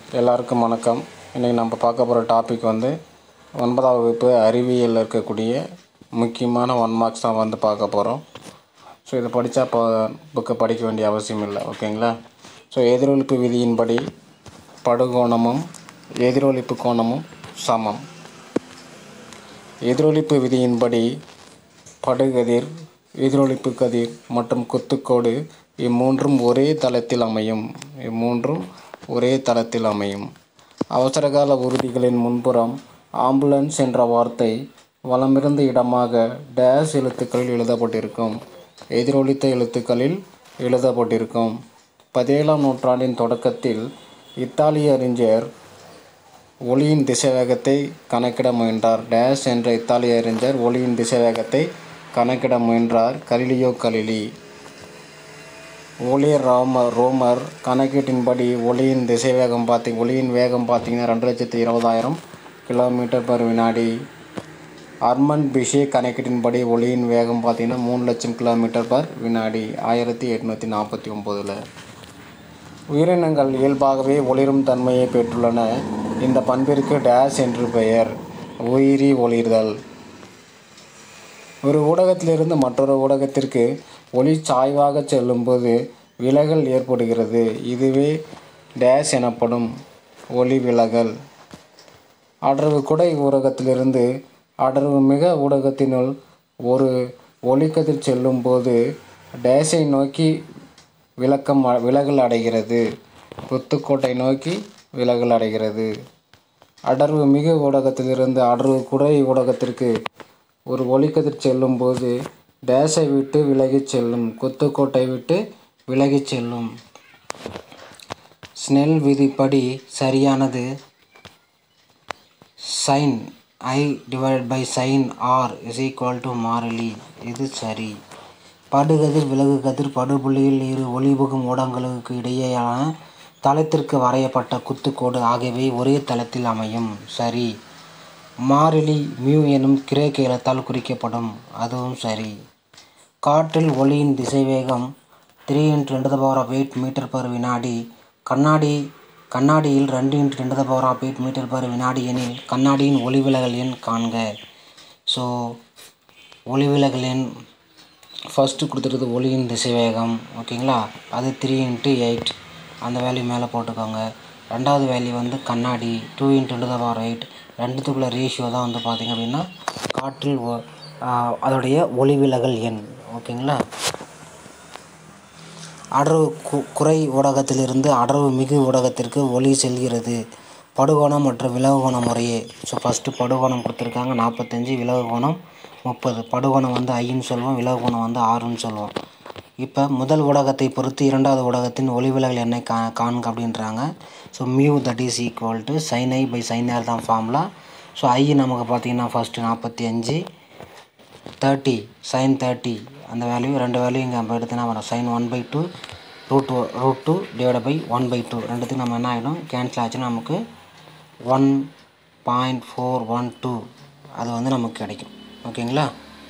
எல்லாருக்கும் வணக்கம் இன்றைக்கி நம்ம பார்க்க போகிற டாபிக் வந்து ஒன்பதாம் வகுப்பு அறிவியலில் இருக்கக்கூடிய முக்கியமான ஒன் மார்க்ஸ் தான் வந்து பார்க்க போகிறோம் ஸோ இதை படித்தா இப்போ புக்கை படிக்க வேண்டிய அவசியம் இல்லை ஓகேங்களா ஸோ எதிரொலிப்பு விதியின்படி படுகோணமும் எதிரொலிப்பு கோணமும் சமம் எதிரொலிப்பு விதியின்படி படுகதிர் எதிரொலிப்பு கதிர் மற்றும் குத்துக்கோடு இம்மூன்றும் ஒரே தளத்தில் அமையும் இம்மூன்றும் ஒரே தளத்தில் அமையும் அவசரகால ஊர்திகளின் முன்புறம் ஆம்புலன்ஸ் என்ற வார்த்தை வலமிருந்த இடமாக டேஸ் எழுத்துக்களில் எழுதப்பட்டிருக்கும் எதிரொலித்த எழுத்துக்களில் எழுதப்பட்டிருக்கும் பதினேழாம் நூற்றாண்டின் தொடக்கத்தில் இத்தாலிய அறிஞர் ஒளியின் திசைவேகத்தை கணக்கிட முயன்றார் டேஸ் என்ற இத்தாலிய அறிஞர் ஒளியின் திசைவேகத்தை கணக்கிட முயன்றார் கலிலியோ கலிலி ஒளி ரோமர் ரோமர் கணக்கீட்டின்படி ஒளியின் திசைவேகம் பார்த்தி ஒளியின் வேகம் பார்த்தீங்கன்னா ரெண்டு லட்சத்தி இருபதாயிரம் கிலோமீட்டர் பர் வினாடி அர்மன் பிஷே கணக்கீட்டின்படி ஒளியின் வேகம் பார்த்தீங்கன்னா மூணு லட்சம் கிலோமீட்டர் பர் வினாடி ஆயிரத்தி எட்நூற்றி நாற்பத்தி ஒம்போதில் உயிரினங்கள் இயல்பாகவே ஒளிரும் தன்மையை பெற்றுள்ளன இந்த பண்பிற்கு டேஸ் என்று பெயர் உயிரி ஒளிர்தல் ஒரு ஊடகத்திலிருந்து மற்றொரு ஊடகத்திற்கு ஒளி சாய்வாக செல்லும்போது விலகல் ஏற்படுகிறது இதுவே டேஸ் எனப்படும் ஒளி விலகல் அடர்வு குடை ஊடகத்திலிருந்து அடர்வு மிக ஊடகத்தினுள் ஒரு ஒளிக்கதிர் செல்லும்போது டேஸை நோக்கி விளக்கம் விலகல் அடைகிறது குத்துக்கோட்டை நோக்கி விலகல் அடைகிறது அடர்வு மிகு ஊடகத்திலிருந்து அடர்வு குடை ஊடகத்திற்கு ஒரு ஒளிக்கதிர் செல்லும்போது டேஸை விட்டு விலகிச் செல்லும் குத்துக்கோட்டை விட்டு விலகிச் செல்லும் ஸ்னெல் விதிப்படி சரியானது sine I divided by sine R is equal to மாறிலி இது சரி படுகதிர் விலகு கதிர் படுபுள்ளியில் இரு ஒளிபுகும் ஊடகங்களுக்கு இடையேயான தளத்திற்கு வரையப்பட்ட குத்துக்கோடு ஆகியவை ஒரே தளத்தில் அமையும் சரி மாறிலி மியூ எனும் கிரேக்க எழுத்தால் குறிக்கப்படும் அதுவும் சரி காற்றில் ஒளியின் திசைவேகம் த்ரீ இன்ட்டு ரெண்டு power of eight metre per வினாடி கண்ணாடி கண்ணாடியில் ரெண்டு இன்ட்டு ரெண்டு power of eight metre per வினாடி எனில் கண்ணாடியின் ஒளிவிலகல் எண் காண்க ஸோ ஒளிவிலகல் எண் ஃபஸ்ட்டு கொடுத்துருது ஒளியின் திசைவேகம் ஓகேங்களா அது த்ரீ இன்ட்டு எயிட் அந்த வேல்யூ மேலே போட்டுக்கோங்க ரெண்டாவது வேல்யூ வந்து கண்ணாடி டூ இன்ட்டு ரெண்டு பவர் எயிட் ரெண்டுத்துக்குள்ள ரேஷியோ தான் வந்து பார்த்திங்க அப்படின்னா காற்றில் அதோடைய ஒளிவிலகல் எண் ஓகேங்களா அடர்வு கு குறை ஊடகத்திலிருந்து அடர்வு மிகு ஊடகத்திற்கு ஒளி செல்கிறது படுகோணம் மற்றும் விலகுகோணம் முறையே ஸோ ஃபஸ்ட்டு படுகோணம் கொடுத்துருக்காங்க நாற்பத்தஞ்சு விலகுகோணம் முப்பது படுகோணம் வந்து ஐன்னு சொல்லுவோம் விலகுகோணம் வந்து ஆறுன்னு சொல்லுவோம் இப்போ முதல் ஊடகத்தை பொறுத்து இரண்டாவது ஊடகத்தின் ஒளிவிலகல் எண்ணை கா காண்க அப்படின்றாங்க so mu that is equal to sine I by sine R தான் ஃபார்முலா ஸோ ஐ நமக்கு பார்த்திங்கன்னா ஃபஸ்ட்டு நாற்பத்தி அஞ்சு தேர்ட்டி சைன் தேர்ட்டி அந்த வேல்யூ ரெண்டு வேல்யூ இங்கே நம்ம எடுத்துனா வரும் sine one by two root root two divide by one by two ரெண்டுத்துக்கு நம்ம என்ன ஆகிடும் கேன்சல் ஆச்சுன்னா நமக்கு one point four one two அது வந்து நமக்கு கிடைக்கும் ஓகேங்களா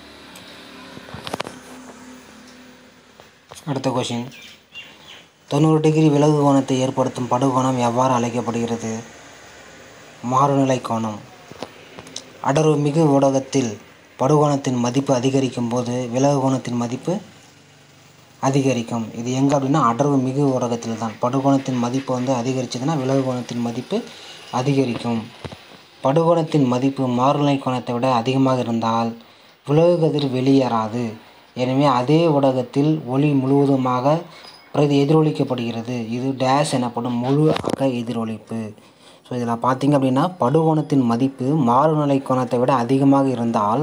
அடுத்த கொஷின் தொண்ணூறு டிகிரி விலகு கோணத்தை ஏற்படுத்தும் படுகோணம் எவ்வாறு அழைக்கப்படுகிறது மாறுநிலை கோணம் அடர்வு மிகு ஊடகத்தில் படுகோணத்தின் மதிப்பு அதிகரிக்கும் போது விலகு கோணத்தின் மதிப்பு அதிகரிக்கும் இது எங்கே அப்படின்னா அடர்வு மிகு ஊடகத்தில் தான் படுகோணத்தின் மதிப்பு வந்து அதிகரிச்சதுன்னா விலகு கோணத்தின் மதிப்பு அதிகரிக்கும் படுகோணத்தின் மதிப்பு மாறுநிலை கோணத்தை விட அதிகமாக இருந்தால் விலகு கதிர் வெளியேறாது எனவே அதே ஊடகத்தில் ஒளி முழுவதுமாக பிரதி எதிரொலிக்கப்படுகிறது இது டேஷ் எனப்படும் முழு அக எதிரொலிப்பு ஸோ இதில் பார்த்திங்க அப்படின்னா படுகோணத்தின் மதிப்பு மாறுநிலை கோணத்தை விட அதிகமாக இருந்தால்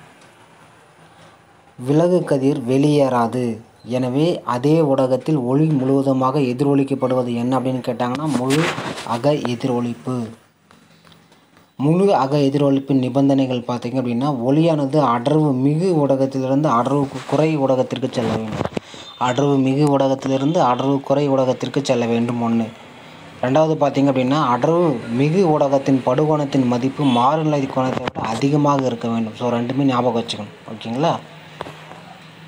விலகு கதிர் வெளியேறாது எனவே அதே ஊடகத்தில் ஒளி முழுவதுமாக எதிரொலிக்கப்படுவது என்ன அப்படின்னு கேட்டாங்கன்னா முழு அக எதிரொலிப்பு முழு அக எதிரொலிப்பின் நிபந்தனைகள் பார்த்திங்க அப்படின்னா ஒளியானது அடர்வு மிகு ஊடகத்திலிருந்து அடர்வு குறை ஊடகத்திற்கு செல்ல வேண்டும் அடர்வு மிகு ஊடகத்திலிருந்து அடர்வு குறை ஊடகத்திற்கு செல்ல வேண்டும் ஒன்று ரெண்டாவது பார்த்திங்க அப்படின்னா அடர்வு மிகு ஊடகத்தின் படுகோணத்தின் மதிப்பு மாறுநிலை கோணத்தை விட அதிகமாக இருக்க வேண்டும் ஸோ ரெண்டுமே ஞாபகம் வச்சுக்கணும் ஓகேங்களா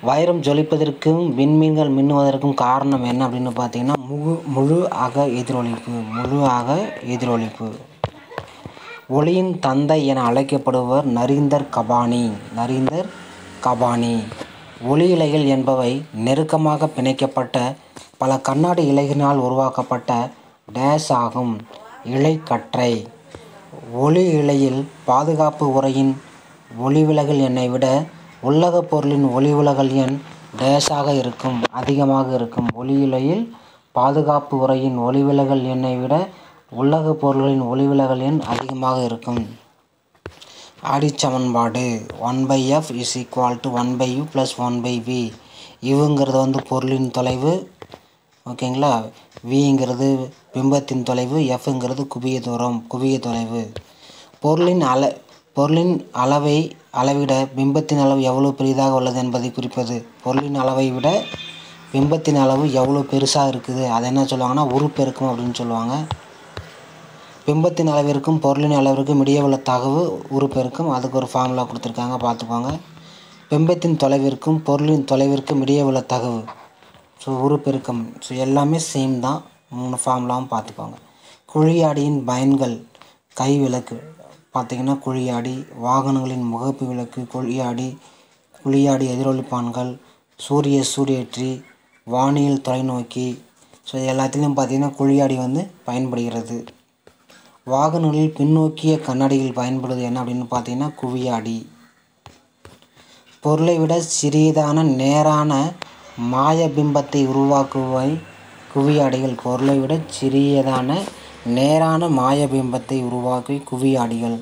வைரம் ஜொலிப்பதற்கும் விண்மீன்கள் மின்னுவதற்கும் காரணம் என்ன அப்படின்னு பார்த்தீங்கன்னா முழு முழு அக எதிரொலிப்பு முழு அக எதிரொலிப்பு ஒளியின் தந்தை என அழைக்கப்படுவர் நரீந்தர் கபானி நரீந்தர் கபானி ஒளி இலைகள் என்பவை நெருக்கமாக பிணைக்கப்பட்ட பல கண்ணாடி இலைகளினால் உருவாக்கப்பட்ட டேஸ் ஆகும் இலைக்கற்றை ஒளி இலையில் பாதுகாப்பு உரையின் ஒளிவிலகல் எண்ணை விட உள்ளகப் பொருளின் ஒளிவிலகல் எண் டேஸாக இருக்கும் அதிகமாக இருக்கும் ஒளி இலையில் பாதுகாப்பு உரையின் ஒளிவிலகல் எண்ணை விட உள்ளகப் பொருள்களின் ஒளிவிலகல் எண் அதிகமாக இருக்கும் ஆடிச்சமன்பாடு one by F is equal to one by U plus one by V இவுங்கிறது வந்து பொருளின் தொலைவு ஓகேங்களா விங்கிறது பிம்பத்தின் தொலைவு எஃப்ங்கிறது குவிய தூரம் குவிய தொலைவு பொருளின் அள பொருளின் அளவை அளவிட பிம்பத்தின் அளவு எவ்வளவு பெரிதாக உள்ளது என்பதை குறிப்பது பொருளின் அளவை விட பிம்பத்தின் அளவு எவ்வளோ பெருசாக இருக்குது அதை என்ன சொல்லுவாங்கன்னா உருப்பெருக்கம் அப்படின்னு சொல்லுவாங்க பிம்பத்தின் அளவிற்கும் பொருளின் அளவிற்கும் இடையே உள்ள தகவு உருப்பெருக்கம் அதுக்கு ஒரு ஃபார்முலா கொடுத்துருக்காங்க பார்த்துக்கோங்க பிம்பத்தின் தொலைவிற்கும் பொருளின் தொலைவிற்கும் இடையே உள்ள தகவு ஸோ உருப்பெருக்கம் ஸோ எல்லாமே சேம் தான் மூணு ஃபார்முலாவும் பார்த்துக்கோங்க குழியாடியின் பயன்கள் கை விளக்கு பார்த்திங்கன்னா குழியாடி வாகனங்களின் முகப்பு விளக்கு குழியாடி குழியாடி எதிரொலிப்பான்கள் சூரிய சூரியற்றி வானியல் தொலைநோக்கி ஸோ இது எல்லாத்துலேயும் பார்த்திங்கன்னா குழியாடி வந்து பயன்படுகிறது வாகனங்களில் பின்னோக்கிய கண்ணாடிகள் பயன்படுவது என்ன அப்படின்னு பார்த்தீங்கன்னா குவியாடி பொருளை விட சிறியதான நேரான மாய பிம்பத்தை உருவாக்குவை குவியாடிகள் பொருளை விட சிறியதான நேரான மாய பிம்பத்தை உருவாக்கி குவியாடிகள்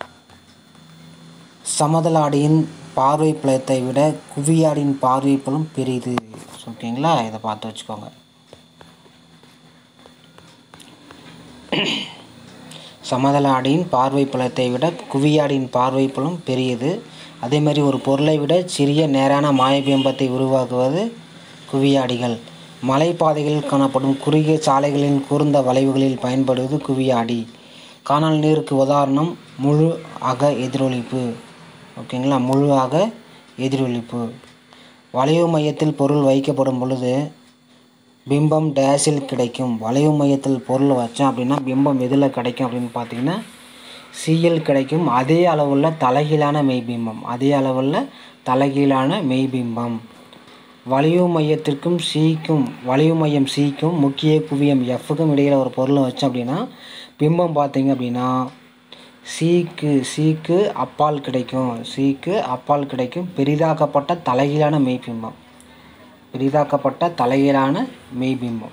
சமதளாடியின் பார்வை புலத்தை விட குவியாடியின் பார்வை புலம் பெரிது ஓகேங்களா இதை பார்த்து வச்சுக்கோங்க சமதளாடியின் பார்வை புலத்தை விட குவியாடியின் பார்வை புலம் பெரியது அதே மாதிரி ஒரு பொருளை விட சிறிய நேரான மாயபிம்பத்தை உருவாக்குவது குவியாடிகள் மலைப்பாதைகளில் காணப்படும் குறுகிய சாலைகளின் கூர்ந்த வளைவுகளில் பயன்படுவது குவியாடி காணல் நீருக்கு உதாரணம் முழு அக எதிரொலிப்பு ஓகேங்களா முழு அக எதிரொலிப்பு வளைவு மையத்தில் பொருள் வைக்கப்படும் பொழுது பிம்பம் டேஸில் கிடைக்கும் வளைவு மையத்தில் பொருள் வச்சோம் அப்படின்னா பிம்பம் எதில் கிடைக்கும் அப்படின்னு பார்த்தீங்கன்னா சிஎல் கிடைக்கும் அதே அளவுள்ள தலைகீழான மெய்பிம்பம் அதே அளவுள்ள தலைகீழான மெய்பிம்பம் வளைவு மையத்திற்கும் சிக்கும் வளைவு மையம் சிக்கும் முக்கிய குவியம் எஃப்க்கும் இடையில் ஒரு பொருளை வச்சோம் அப்படின்னா பிம்பம் பார்த்தீங்க அப்படின்னா சிக்கு சிக்கு அப்பால் கிடைக்கும் சிக்கு அப்பால் கிடைக்கும் பெரிதாக்கப்பட்ட தலைகீழான மெய்பிம்பம் பெரிதாக்கப்பட்ட தலைகீழான மெய்பிம்பம்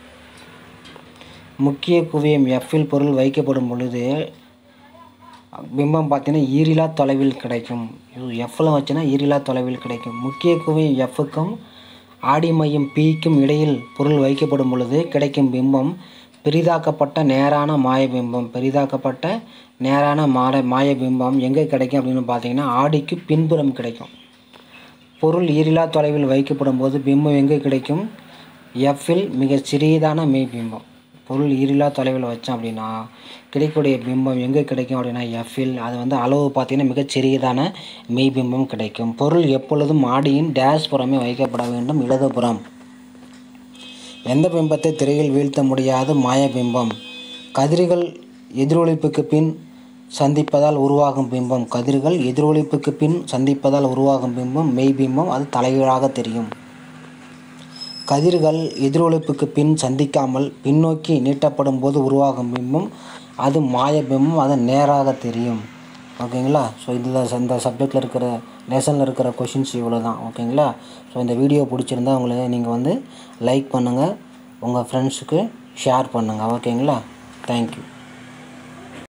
முக்கிய குவியம் எஃப்பில் பொருள் வைக்கப்படும் பொழுது பிம்பம் பார்த்தீங்கன்னா ஈரிலா தொலைவில் கிடைக்கும் எஃப்பில் வச்சுன்னா ஈரிலா தொலைவில் கிடைக்கும் முக்கிய குவியம் எஃப்க்கும் ஆடி மையம் பிக்கும் இடையில் பொருள் வைக்கப்படும் பொழுது கிடைக்கும் பிம்பம் பெரிதாக்கப்பட்ட நேரான மாயபிம்பம் பெரிதாக்கப்பட்ட நேரான மாட மாயபிம்பம் எங்கே கிடைக்கும் அப்படின்னு பார்த்தீங்கன்னா ஆடிக்கு பின்புறம் கிடைக்கும் பொருள் ஈரிலா தொலைவில் வைக்கப்படும் போது பிம்பம் எங்கே கிடைக்கும் எஃப்பில் மிகச் சிறியதான மெய்பிம்பம் பொருள் ஈரிலா தொலைவில் வச்சோம் அப்படின்னா கிடைக்கக்கூடிய பிம்பம் எங்கே கிடைக்கும் அப்படின்னா எஃப்பில் அது வந்து அளவு பார்த்தீங்கன்னா மிகச் சிறியதான மெய்பிம்பம் கிடைக்கும் பொருள் எப்பொழுதும் ஆடியின் டேஷ் புறமே வைக்கப்பட வேண்டும் இடதுபுறம் எந்த பிம்பத்தை திரையில் வீழ்த்த முடியாத மாயபிம்பம் கதிர்கள் எதிரொலிப்புக்கு பின் சந்திப்பதால் உருவாகும் பிம்பம் கதிர்கள் எதிரொலிப்புக்கு பின் சந்திப்பதால் உருவாகும் பிம்பம் மெய்பிம்பம் அது தலைகீழாக தெரியும் கதிர்கள் எதிரொலிப்புக்கு பின் சந்திக்காமல் பின்னோக்கி நீட்டப்படும் போது உருவாகும் பிம்பம் அது மாய பிம்பம் அது நேராக தெரியும் ஓகேங்களா ஸோ இதில் இந்த சப்ஜெக்டில் இருக்கிற லெசனில் இருக்கிற கொஷின்ஸ் இவ்வளோ தான் ஓகேங்களா ஸோ இந்த வீடியோ பிடிச்சிருந்தா உங்களை நீங்கள் வந்து லைக் பண்ணுங்கள் உங்கள் ஃப்ரெண்ட்ஸுக்கு ஷேர் பண்ணுங்கள் ஓகேங்களா தேங்க்யூ